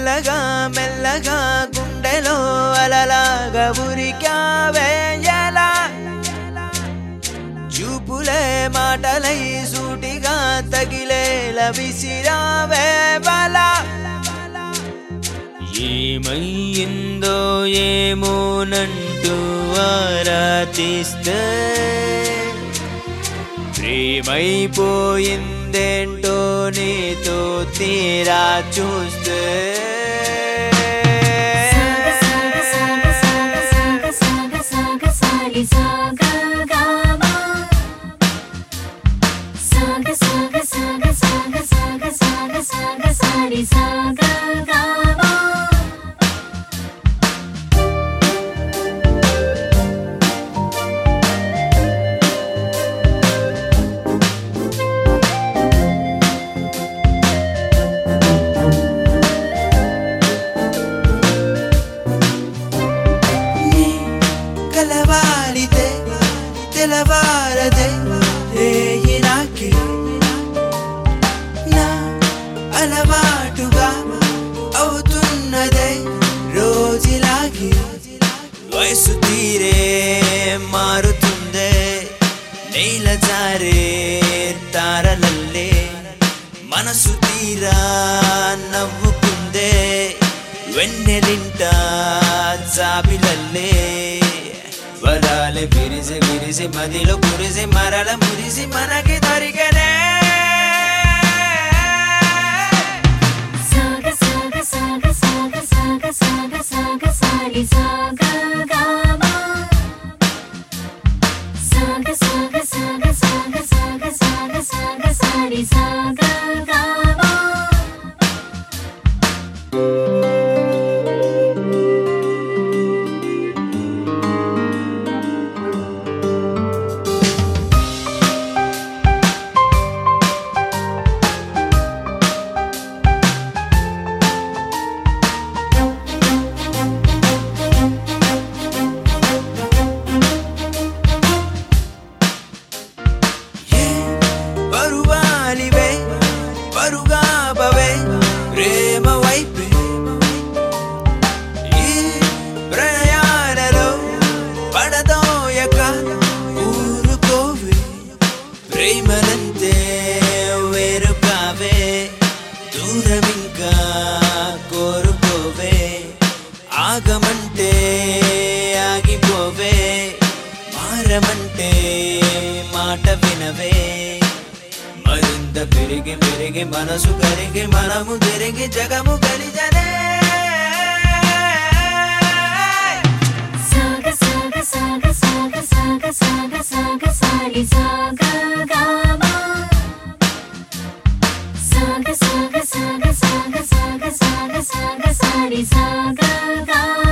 మెల్లగా మెల్లగా గుండెలో అలలాగా ఉరికావే ఎలా చూపులే మాటలై సూటిగా తగిలేలా విసిరావే బలా ఏమయ్యిందో ఏమోనంటూ ఆరాధిస్తే ప్రేమైపోయిందేంటో నీతో తీరా చూస్తే నీ కలవాలితే తెలవారదే రేయి నాకి నా అలవాటుగా అవుతున్నదే రోజులాగి వయసు తీరే మారుతుందే నేల జారే తారలల్లే మనసు తీరా నవ్వుకుందే వెన్నెలింట జాబిలల్లే వరాలే విరిసి విరిసి మదిలో కురిసి మరల మురిసి మనకి దొరికనే ఏ పరువాలివే పరుగా బవే ప్రేమ వైపే ఈ ప్రయాణలో పడదోయక ఊరుకోవే ప్రేమనంతే వేరు కావే దూరమింకా కోరుకోవే ఆగమంటే ఆగిపోవే మారమంటే మాట వినవే మరింత పెరిగి పెరిగి మనసు కరిగి మనము తిరిగి జగము కలిజనే Saga, saga, saga, saga, saga, saga, saga, saga, saga,